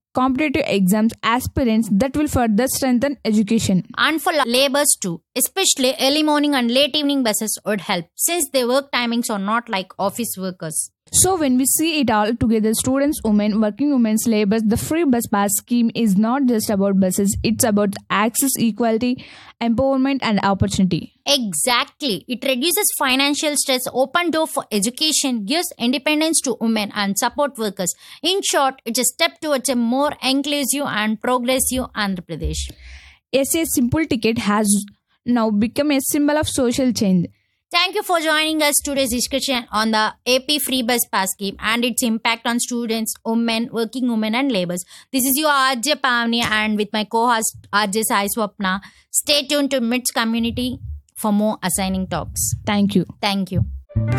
competitive exams, aspirants that will further strengthen education. and for laborers too. Especially early morning and late evening buses would help since their work timings are not like office workers. So, when we see it all together, students, women, working women's labors, the free bus pass scheme is not just about buses, it's about access, equality, empowerment, and opportunity. Exactly. It reduces financial stress, open door for education, gives independence to women and support workers. In short, it's a step towards a more inclusive and progressive Andhra Pradesh. Yes, a simple ticket has now become a symbol of social change. Thank you for joining us today's discussion on the AP Free Bus Pass scheme and its impact on students, women, working women, and laborers. This is your RJ Pavni and with my co-host RJ Sai Swapna. Stay tuned to MITS community for more assigning talks. Thank you. Thank you.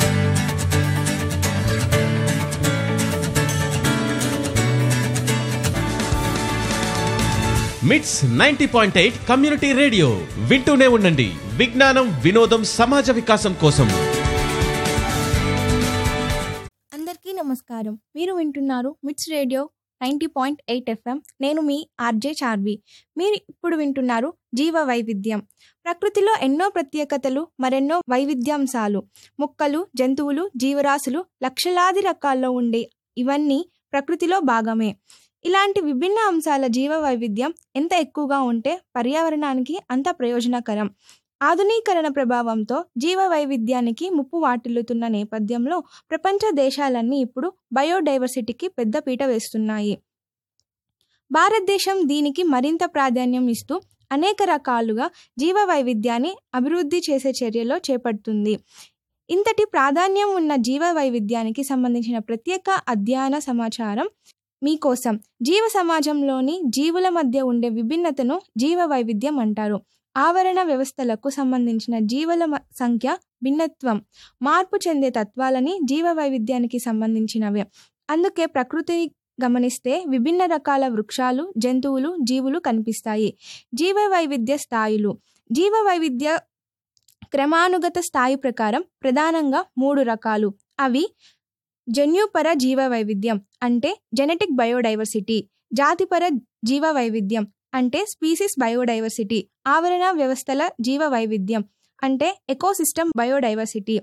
MITS ninety point eight community radio వింటూనే ఉండండి విజ్ఞానం వినోదం సమాజ వికాసం కోసం అందరికీ నమస్కారం మీరు వింటున్నారు MITS radio ninety point eight FM నేను మీ ఆర్జే చార్వి మీరు ఇప్పుడు వింటున్నారు జీవ వైవిధ్యం ప్రకృతిలో ఎన్నో ప్రత్యేకతలు మరెన్నో వైవిధ్యాంశాలు మొక్కలు జంతువులు జీవరాశులు లక్షలాది రకాల్లో ఉండే ఇవన్నీ ప్రకృతిలో భాగమే ఇలాంటి విభిన్న అంశాల జీవ వైవిధ్యం ఎంత ఎక్కువగా ఉంటే పర్యావరణానికి అంత ప్రయోజనకరం ఆధునీకరణ ప్రభావంతో జీవ వైవిధ్యానికి ముప్పు వాటిల్లుతున్న నేపథ్యంలో ప్రపంచ దేశాలన్నీ ఇప్పుడు బయోడైవర్సిటీకి పెద్దపీట వేస్తున్నాయి భారతదేశం దీనికి మరింత ప్రాధాన్యం ఇస్తూ అనేక రకాలుగా జీవ వైవిధ్యాన్ని అభివృద్ధి చేసే చర్యలో చేపడుతుంది ఇంతటి ప్రాధాన్యం ఉన్న జీవ వైవిధ్యానికి సంబంధించిన ప్రత్యేక అధ్యయన సమాచారం మీకోసం జీవ సమాజంలోని జీవుల మధ్య ఉండే విభిన్నతను జీవ వైవిధ్యం అంటారు ఆవరణ వ్యవస్థలకు సంబంధించిన జీవుల మ- సంఖ్య భిన్నత్వం మార్పు చెందే తత్వాలని జీవ వైవిధ్యానికి సంబంధించినవే అందుకే ప్రకృతిని గమనిస్తే విభిన్న రకాల వృక్షాలు జంతువులు జీవులు కనిపిస్తాయి జీవ వైవిధ్య స్థాయిలు జీవ వైవిధ్య క్రమానుగత స్థాయి ప్రకారం ప్రధానంగా మూడు రకాలు అవి జన్యుపర జీవ వైవిధ్యం అంటే జెనెటిక్ బయోడైవర్సిటీ జాతిపర జీవ వైవిధ్యం అంటే స్పీసీస్ బయోడైవర్సిటీ ఆవరణ వ్యవస్థల జీవ వైవిధ్యం అంటే ఎకోసిస్టమ్ బయోడైవర్సిటీ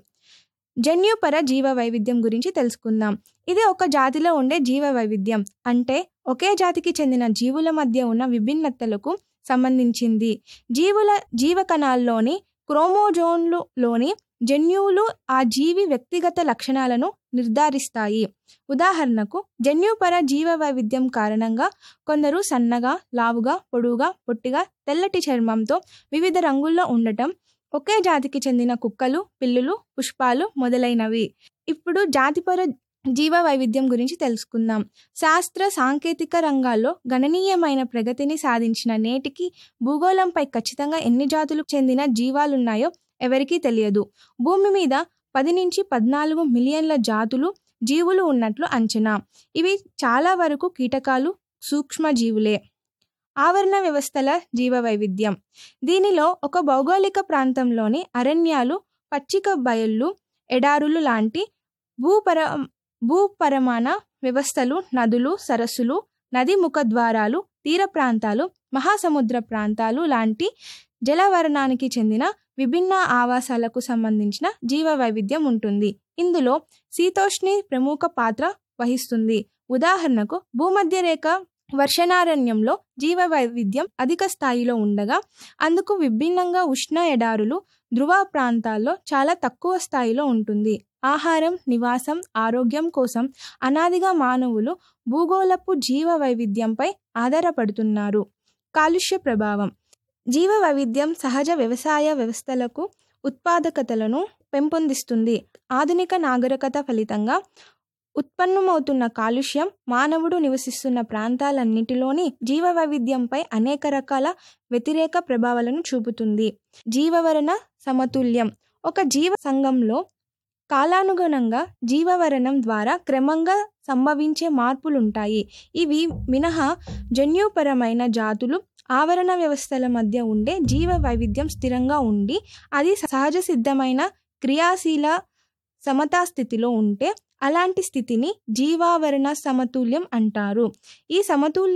జన్యుపర జీవ వైవిధ్యం గురించి తెలుసుకుందాం ఇది ఒక జాతిలో ఉండే జీవ వైవిధ్యం అంటే ఒకే జాతికి చెందిన జీవుల మధ్య ఉన్న విభిన్నతలకు సంబంధించింది జీవుల జీవ కణాల్లోని క్రోమోజోన్లులోని జన్యువులు ఆ జీవి వ్యక్తిగత లక్షణాలను నిర్ధారిస్తాయి ఉదాహరణకు జన్యుపర జీవ వైవిధ్యం కారణంగా కొందరు సన్నగా లావుగా పొడువుగా పొట్టిగా తెల్లటి చర్మంతో వివిధ రంగుల్లో ఉండటం ఒకే జాతికి చెందిన కుక్కలు పిల్లులు పుష్పాలు మొదలైనవి ఇప్పుడు జాతిపర జీవ వైవిధ్యం గురించి తెలుసుకుందాం శాస్త్ర సాంకేతిక రంగాల్లో గణనీయమైన ప్రగతిని సాధించిన నేటికి భూగోళంపై ఖచ్చితంగా ఎన్ని జాతులకు చెందిన జీవాలున్నాయో ఎవరికీ తెలియదు భూమి మీద పది నుంచి పద్నాలుగు మిలియన్ల జాతులు జీవులు ఉన్నట్లు అంచనా ఇవి చాలా వరకు కీటకాలు సూక్ష్మజీవులే ఆవరణ వ్యవస్థల జీవ వైవిధ్యం దీనిలో ఒక భౌగోళిక ప్రాంతంలోని అరణ్యాలు పచ్చిక బయళ్ళు ఎడారులు లాంటి భూపర భూపరమాణ వ్యవస్థలు నదులు సరస్సులు నది ముఖద్వారాలు తీర ప్రాంతాలు మహాసముద్ర ప్రాంతాలు లాంటి జలవరణానికి చెందిన విభిన్న ఆవాసాలకు సంబంధించిన జీవ వైవిధ్యం ఉంటుంది ఇందులో శీతోష్ణి ప్రముఖ పాత్ర వహిస్తుంది ఉదాహరణకు భూమధ్య రేఖ వర్షనారణ్యంలో జీవ వైవిధ్యం అధిక స్థాయిలో ఉండగా అందుకు విభిన్నంగా ఉష్ణ ఎడారులు ధృవ ప్రాంతాల్లో చాలా తక్కువ స్థాయిలో ఉంటుంది ఆహారం నివాసం ఆరోగ్యం కోసం అనాదిగా మానవులు భూగోళపు జీవ వైవిధ్యంపై ఆధారపడుతున్నారు కాలుష్య ప్రభావం జీవ వైవిధ్యం సహజ వ్యవసాయ వ్యవస్థలకు ఉత్పాదకతలను పెంపొందిస్తుంది ఆధునిక నాగరికత ఫలితంగా ఉత్పన్నమవుతున్న కాలుష్యం మానవుడు నివసిస్తున్న ప్రాంతాలన్నిటిలోని జీవ వైవిధ్యంపై అనేక రకాల వ్యతిరేక ప్రభావాలను చూపుతుంది జీవవరణ సమతుల్యం ఒక జీవ సంఘంలో కాలానుగుణంగా జీవవరణం ద్వారా క్రమంగా సంభవించే మార్పులుంటాయి ఇవి మినహా జన్యుపరమైన జాతులు ఆవరణ వ్యవస్థల మధ్య ఉండే జీవ వైవిధ్యం స్థిరంగా ఉండి అది సహజ సిద్ధమైన క్రియాశీల సమతా స్థితిలో ఉంటే అలాంటి స్థితిని జీవావరణ సమతుల్యం అంటారు ఈ సమతుల్య